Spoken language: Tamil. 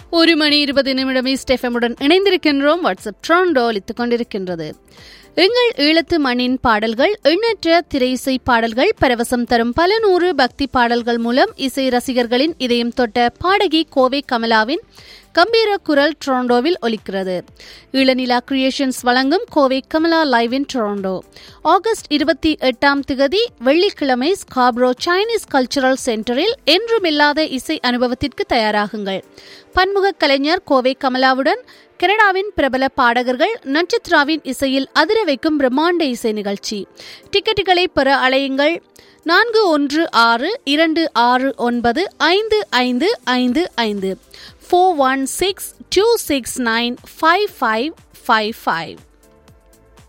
ஒரு மணி இருபது நிமிடம் ஸ்டெஃபமுடன் இணைந்திருக்கின்றோம் வாட்ஸ்அப் ட்ராண்டோ அளித்துக் கொண்டிருக்கின்றது எங்கள் ஈழத்து மண்ணின் பாடல்கள் எண்ணற்ற திரை இசை பாடல்கள் பரவசம் தரும் பல நூறு பக்தி பாடல்கள் மூலம் இசை ரசிகர்களின் இதயம் தொட்ட பாடகி கோவை கமலாவின் கம்பீர குரல் டொரண்டோவில் ஒலிக்கிறது இளநிலா கிரியேஷன்ஸ் வழங்கும் Kovai Kamala live in Toronto August இருபத்தி எட்டாம் திகதி வெள்ளிக்கிழமை ஸ்காப்ரோ சைனீஸ் கல்ச்சுரல் சென்டரில் என்றுமில்லாத இசை அனுபவத்திற்கு தயாராகுங்கள் பன்முக கலைஞர் கோவை கமலாவுடன் கனடாவின் பிரபல பாடகர்கள் நட்சத்திராவின் இசையில் அதிர வைக்கும் பிரம்மாண்ட இசை நிகழ்ச்சி டிக்கெட்டுகளை பெற அலையுங்கள் நான்கு ஒன்று ஆறு இரண்டு ஆறு ஒன்பது ஐந்து ஐந்து ஐந்து ஐந்து four one six two six nine five five five five